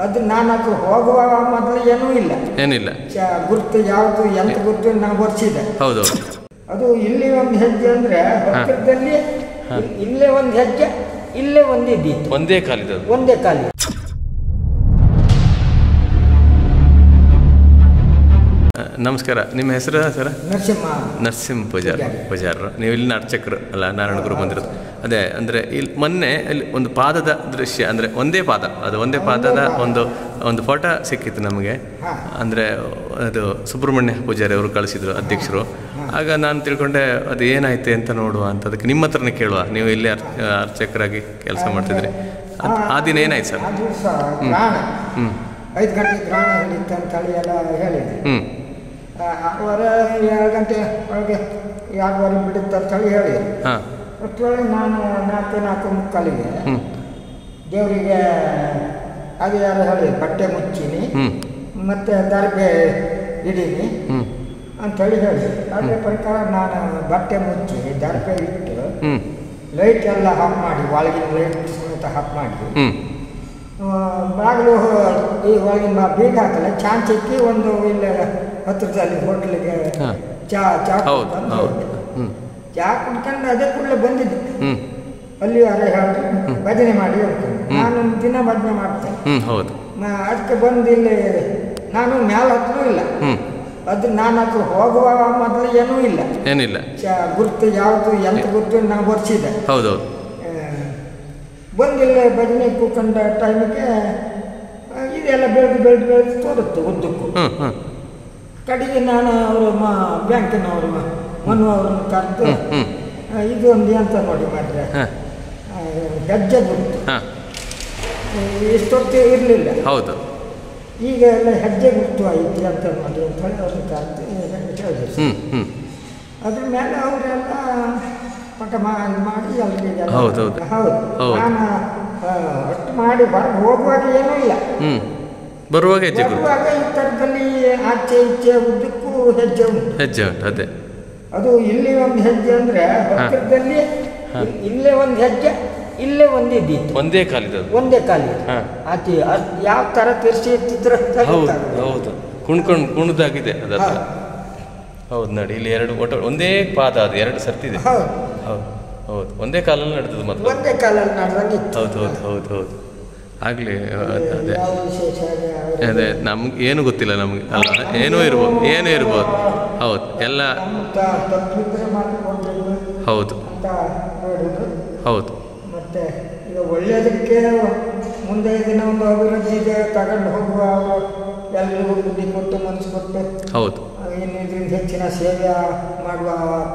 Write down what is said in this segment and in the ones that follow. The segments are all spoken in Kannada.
ಅದು ನಾನು ಅದು ಹೋಗುವ ಮೊದಲು ಏನೂ ಇಲ್ಲ ಏನಿಲ್ಲ ಚ- ಗುರುತು ಯಾವುದು ಎಂತ ಗುರುತು ನಾವು ಬರ್ಸಿದೆ ಹೌದೌದು ಅದು ಇಲ್ಲಿ ಒಂದು ಹೆಜ್ಜೆ ಅಂದ್ರೆ ಹತ್ತಿರದಲ್ಲಿ ಇಲ್- ಇಲ್ಲೇ ಒಂದು ಹೆಜ್ಜೆ ಇಲ್ಲೇ ಒಂದು ಇದ್ದಿತ್ತು ಒಂದೇ ಕಾಲಿದೆ ಅದು ಒಂದೇ ಕಾಲಿ ಆ, ನಮಸ್ಕಾರ ನಿಮ್ಮ ಹೆಸರು ಸರ್ ನರಸಿಂಹ ನರಸಿಂಹ ಪೂಜಾರ್ ಪೂಜಾರರು ನೀವು ಇಲ್ಲಿನ ಅರ್ಚಕರು ಅಲ್ಲ ನಾರಾಯಣ ಗುರು ಬಂದಿರೋದು ಅದೇ ಅಂದರೆ ಇಲ್ಲಿ ಮೊನ್ನೆ ಇಲ್ಲಿ ಒಂದು ಪಾದದ ದೃಶ್ಯ ಅಂದರೆ ಒಂದೇ ಪಾದ ಅದು ಒಂದೇ ಪಾದದ ಒಂದು ಒಂದು ಫೋಟೋ ಸಿಕ್ಕಿತ್ತು ನಮಗೆ ಹಾ. ಅಂದರೆ ಅದು ಸುಬ್ರಹ್ಮಣ್ಯ ಪೂಜಾರಿ ಅವರು ಕಳಿಸಿದ್ರು ಅಧ್ಯಕ್ಷರು ಆಗ ನಾನು ತಿಳ್ಕೊಂಡೆ ಅದು ಏನಾಯ್ತು ಅಂತ ನೋಡುವ ಅಂತ ಅದಕ್ಕೆ ನಿಮ್ಮ ಹತ್ರನೇ ಕೇಳುವ ನೀವು ಇಲ್ಲಿ ಅರ್ ಅರ್ಚಕರಾಗಿ ಕೆಲಸ ಮಾಡ್ತಿದ್ರಿ ಅದು ಆ ದಿನ ಏನಾಯ್ತು ಸರ್ ಆ ದಿವಸ ಗ್ರಹಣ ಹ್ಞೂ ಐದು ಗಂಟೆ ಗ್ರಹಣ ಹಿಡಿತು ಅಂತ ಹೇಳಿ ಎಲ್ಲ ಹೇಳಿದ್ರು ಹ್ಞೂ ಆ, ಆರೂವರೆ ಏಳು ಗಂಟೆ ಒಳಗೆ ಎರಡುವರೆ ಬಿಡುತ್ತೆ ಅಂತ ಹೇಳಿ ಹೇಳಿದ್ರು ಹಾಂ ಅಷ್ಟರೊಳಗೆ ನಾನು ನಾಲ್ಕು ನಾಲ್ಕು ಮುಕ್ಕಾಲಿಗೆ ಹ್ಞೂ ದೇವರಿಗೆ ಅದು ಯಾರು ಹೇಳಿ ಬಟ್ಟೆ ಮುಚ್ಚಿನಿ ಹ್ಞೂ ಮತ್ತು ದರ್ಬೆ ಹಿಡೀನಿ ಹ್ಞೂ ಅಂಥೇಳಿ ಹೇಳಿ ಅದ್ರ ಪ್ರಕಾರ ನಾನು ಬಟ್ಟೆ ಮುಚ್ಚಿ ದರ್ಬೆ ಇಟ್ಟು ಹ್ಞೂ ಲೈಟ್ ಎಲ್ಲ ಆಫ್ ಮಾಡಿ ಒಳಗಿನ ಲೈಟ್ ಸಮೇತ ಆಫ್ ಮಾಡಿ ಹ್ಞೂ ಆ, ಬಾಗಿಲು ಈ ಒಳಗಿನ ಬಾ- ಬೀಗ ಹಾಕಲ್ಲ ಚಾನ್ಸ್ ಸಿಕ್ಕಿ ಒಂದು ಇಲ್ಲ ಹತ್ತಿರದಲ್ಲಿ ಹೋಟ್ಲಿಗೆ ಹಾ. ಚಾ ಚಾ ಹೌದು ಕುಡ್ಕೊಂಡು ಹೌದು ಹೋದೆ. ಹ್ಞೂ ಚಾ ಕುಡ್ಕೊಂಡು ಅದೇ ಕೂಡಲೇ ಬಂದಿದ್ದೆ ಹ್ಞೂ ಅಲ್ಲಿ ಅರೆ ಹೇಳಿದ್ರು ಭಜನೆ ಮಾಡಿ ಹೇಳ್ತೀನಿ ನಾನು ದಿನ ಭಜನೆ ಮಾಡ್ತೇನೆ ಹ್ಞೂ ಹೌದು ಮ- ಅದಕ್ಕೆ ಬಂದು ಇಲ್ಲಿ ನಾನು ಮ್ಯಾಲೆ ಹತ್ತಲೂ ಇಲ್ಲ ಹ್ಞೂ ಅದು ನಾನು ಅದು ಹೋಗುವ ಮೊದಲು ಏನೂ ಇಲ್ಲ ಏನಿಲ್ಲ ಚ ಗುರುತು ಯಾವುದು ಎಂತ ಗುರುತು ನಾವು ಬರ್ಸಿದೆ ಹೌದೌದು ಬಂದಿಲ್ಲ ಭಜನೆ ಕೂತ್ಕೊಂಡ ಟೈಮಿಗೆ ಇದೆಲ್ಲ ಬೆಳೆದು ಬೆಳೆದು ಬೆಳೆದು ತೋರುತ್ತೆ ಉದ್ದಕ್ಕೂ ಹ್ಞೂ ಹ್ಞೂ ಕಡೆಗೆ ನಾನು ಅವರು ಮಾ ಬ್ಯಾಂಕಿನವರು ಮನು ಅವ್ರನ್ನ ಕರೆದು ಹ್ಞೂ ಹ್ಞೂ ಆ, ಇದು ಒಂದು ಅಂತ ನೋಡಿ ಮಾಡಿದ್ರೆ ಹಾಂ ಹೆಜ್ಜೆ ಗುರುತು ಹಾಂ ಇಷ್ಟೊತ್ತು ಇರಲಿಲ್ಲ ಹೌದು ಈಗ ಎಲ್ಲ ಹೆಜ್ಜೆ ಗುರುತು ಐತಿ ಅಂತ ನೋಡಿ ಅಂತ ಹೇಳಿ ಅವ್ರನ್ನ ಕರೆದು ಹೇಳಿದ್ರು ಹ್ಞೂ ಹ್ಞೂ ಅದ್ರ ಮೇಲೆ ಅವರೆಲ್ಲ ಪಟ ಮಾಡಿ ಮಾಡಿ ಅಲ್ಲಿಗೆ ಹೌದು, ಹೌದು. ಹೌದು ಹೌದು. ನಾನು ಆ, ಅಷ್ಟು ಮಾಡಿ ಹೊರಗೆ ಹೋಗುವಾಗ ಏನೂ ಇಲ್ಲ ಹ್ಞೂ ಬರುವಾಗ ಹೆಜ್ಜೆ ಗುರುತು ಬರುವಾಗ ಈ ಥರದಲ್ಲಿ ಆಚೆ ಈಚೆ ಉದ್ದಕ್ಕೂ ಹೆಜ್ಜೆ ಉಂಟು ಹೆಜ್ಜೆ ಉಂಟು ಅದೇ ಅದು ಇಲ್ಲಿ ಒಂದು ಹೆಜ್ಜೆ ಅಂದ್ರೆ ಹತ್ತಿರದಲ್ಲಿ ಇಲ್- ಇಲ್ಲೇ ಒಂದು ಹೆಜ್ಜೆ ಇಲ್ಲೇ ಒಂದು ಇದ್ದಿತ್ತು ಒಂದೇ ಕಾಲಿದೆ ಅದು ಒಂದೇ ಕಾಲಿ ಹಾ. ಆಚೆ ಅದ್ ಯಾವ ತರ ತಿರ್ಸಿ ಚಿತ್ರ ಹೌದು ಹೌದು ಕುಣ್ಕೊಂಡು ಕುಣ್ದಾಗಿದೆ ಅದ ಹೌದು ನೋಡಿ ಇಲ್ಲಿ ಎರಡು ಒಟ್ಟು ಒಂದೇ ಪಾದ ಅದು ಎರಡು ಸರ್ತಿದೆ ಹೌದು ಹೌದು ಹೌದು ಒಂದೇ ಕಾಲಲ್ಲಿ ನಡೆದದ್ದು ಮೊದಲು ಒಂದೇ ಕಾಲಲ್ಲಿ ನಡೆದಂಗಿತ್ತು ಹೌದು ಹೌದು ಹೌದು ಹೌದು ಆಗಲಿ ಅದೇ ಯಾವ ವಿಶೇಷ ಅವ್ರಿಗೆ ಅದೇ ನಮ್ಗೆ ಏನು ಗೊತ್ತಿಲ್ಲ ನಮಗೆ ಅಲ್ಲ ಏನೂ ಇರ್ಬೋದು ಏನೂ ಇರ್ಬೋದು ಹೌದು ಎಲ್ಲ ನಮ್ಮ ತ- ತಪ್ಪಿದ್ರೆ ಮಾಡಿಕೊಡ್ಬೇಕು ಹೌದು ಅಂತ ನೋಡಿದ್ರು ಹೌದು ಮತ್ತೆ ಈಗ ಒಳ್ಳೆಯದಕ್ಕೆ ಮುಂದೆ ದಿನ ಒಂದು ಅಭಿವೃದ್ಧಿಗೆ ತಗೊಂಡು ಹೋಗುವ ಅವರು ಎಲ್ಲರಿಗೂ ಬುದ್ಧಿ ಕೊಟ್ಟು ಮನಸ್ಸು ಕೊಟ್ಟು ಹೌದು ಇನ್ನು ಇದರಿಂದ ಹೆಚ್ಚಿನ ಸೇವೆ ಮಾಡುವ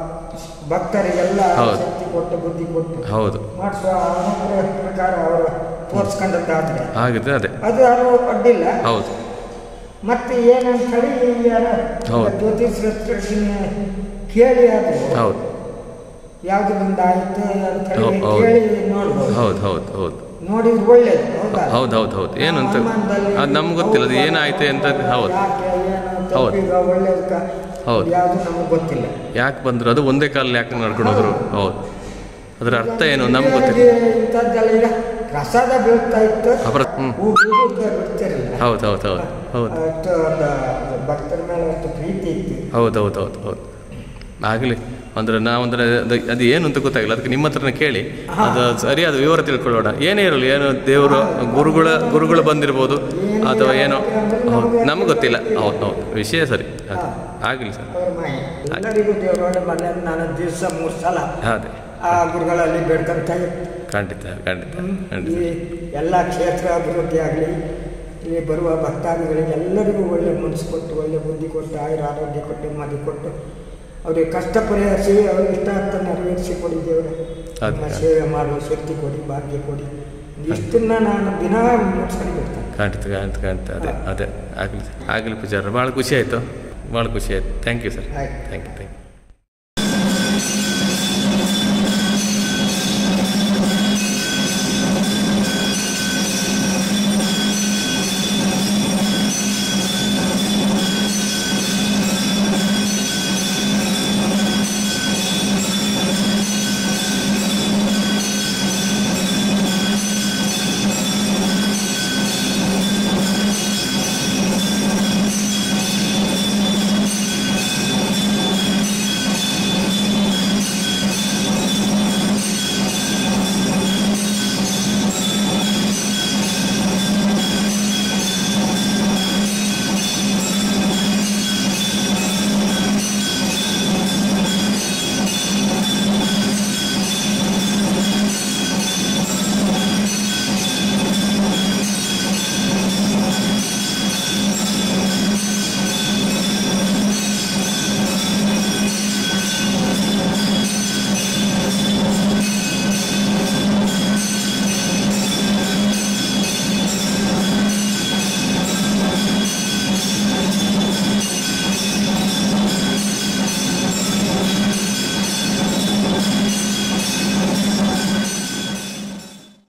ಭಕ್ತರಿಗೆಲ್ಲ ಹೌದು. ಶಕ್ತಿ ಕೊಟ್ಟು ಬುದ್ಧಿ ಕೊಟ್ಟು ಹೌದು ಮಾಡಿಸುವ ಅನುಗ್ರಹ ಪ್ರಕಾರ ಅವರು ತೋರಿಸ್ಕೊಂಡದ್ದಾದ್ರೆ ಆಗಿದೆ ಅದೇ ಅದು ಯಾರು ಅಡ್ಡಿಲ್ಲ ಹೌದು ಮತ್ತೆ ಏನಂತ ಹೇಳಿ ಯಾರ ಹೌದು. ಜ್ಯೋತಿಷ್ಯರನ್ನ ಕೇಳಿ ಅದು ಹೌದು ಯಾವ್ದ್ರಿಂದ ಆಯ್ತು ಅಂತ ಹೇಳಿ ಹೌದು, ಹೌದು. ಕೇಳಿ ನೋಡ್ಬೋದು ಹೌದು ಹೌದು ಹೌದು ನೋಡಿದ್ರೆ ಒಳ್ಳೇದು ಹೌದಾ ಹೌದು ಹೌದು ಹೌದು ಏನು ಅಂತ ಅನುಮಾನದಲ್ಲಿ ಅದು ನಮ್ಗೆ ಗೊತ್ತಿಲ್ಲ ಅದು ಏನಾಯ್ತು ಅಂತ ಹೌದು ಯಾಕೆ ಏನು ಹೌದು. ತಪ್ಪೀಗ ಒಳ್ಳೇದಕ್ಕ ಹೌದು. ಯಾವುದು ನಮಗೆ ಗೊತ್ತಿಲ್ಲ ಯಾಕೆ ಬಂದ್ರು ಅದು ಒಂದೇ ಕಾಲಲ್ಲಿ ಯಾಕೆ ನಡ್ಕೊಂಡು ಹೋದ್ರು ಹೌದು ಅದರ ಅರ್ಥ ಏನು ನಮ್ಗೆ ಗೊತ್ತಿಲ್ಲ ಇಲ್ಲಿವರೆಗೆ ಇಂಥದ್ದೆಲ್ಲ ಈಗ ಪ್ರಸಾದ ಬೀಳ್ತಾ ಇತ್ತು ಅಪರ ಹ್ಞೂ ಹೂ ಬಿಡೋಕೆ ಬಿಡ್ತಿರಲಿಲ್ಲ ಹೌದು ಹೌದು ಹೌದು ಹೌದು ಅಷ್ಟು ಒಂದು ಭಕ್ತರ ಮೇಲೆ ಅಷ್ಟು ಪ್ರೀತಿ ಇತ್ತು ಹೌದು ಹೌದು ಹೌದು ಹೌದು ಆಗಲಿ ಅಂದ್ರೆ ನಾವು ಅಂದ್ರೆ ಅದು ಅದು ಏನು ಅಂತ ಗೊತ್ತಾಗಿಲ್ಲ ಅದಕ್ಕೆ ನಿಮ್ಮ ಹತ್ರನೇ ಕೇಳಿ ಅದು ಸರಿಯಾದ ವಿವರ ತಿಳ್ಕೊಳ್ಳೋಣ ಏನೇ ಇರಲಿ ಏನು ದೇವರು ಗುರುಗಳ ಗುರುಗಳು ಬಂದಿರ್ಬೋದು ಅಥವಾ ಏನೋ ಹೌದು ನಮ್ಗೆ ಗೊತ್ತಿಲ್ಲ ಹೌದು ಹೌದು ವಿಷಯ ಸರಿ ಅದು ಆಗಲಿ ಸರ್ ಅವ್ರ ಮಾಯ ಎಲ್ಲರಿಗೂ ದೇವರೊಳಗೆ ಮನೆ ನಾನು ದಿವಸ ಮೂರು ಸಲ ಅದೇ ಆ ಗುರುಗಳಲ್ಲಿ ಬೇಡ್ಕೊಂತ ಇರ್ತೀನಿ. ಖಂಡಿತ ಖಂಡಿತ ಈ ಖಂಡಿತ ಎಲ್ಲ ಕ್ಷೇತ್ರ ಅಭಿವೃದ್ಧಿ ಆಗಲಿ ಇಲ್ಲಿ ಬರುವ ಭಕ್ತಾದಿಗಳಿಗೆ ಎಲ್ಲರಿಗೂ ಒಳ್ಳೆ ಮನಸ್ಸು ಕೊಟ್ಟು ಒಳ್ಳೆ ಬುದ್ಧಿ ಕೊಟ್ಟು ಆಯುರ ಆರೋಗ್ಯ ಕೊಟ್ಟು ಮದಿ ಕೊಟ್ಟು ಅವರಿಗೆ ಕಷ್ಟ ಪರಿಹರಿಸಿ ಅವ್ರ ಇಷ್ಟಾರ್ಥ ನೆರವೇರಿಸಿ ಕೊಡಿ ದೇವರೇ ಅದೇ, ನಿಮ್ಮ ಅದೇ. ಸೇವೆ ಮಾಡುವ ಶಕ್ತಿ ಕೊಡಿ ಭಾಗ್ಯ ಕೊಡಿ ಇಷ್ಟನ್ನ ನಾನು ದಿನ ಮುಗಿಸ್ಕೊಂಡಿರ್ತೀನಿ ಖಂಡಿತ ಖಂಡಿತ ಖಂಡಿತ ಅದೇ ಅದೇ ಆಗಲಿ ಆಗಲಿ ಪೂಜಾರ ಭಾಳ ಖುಷಿ ಆಯಿತು ಭಾಳ ಖುಷಿ ಆಯಿತು ಥ್ಯಾಂಕ್ ಯು ಸರ್ ಆಯ್ತು. Thank you thank you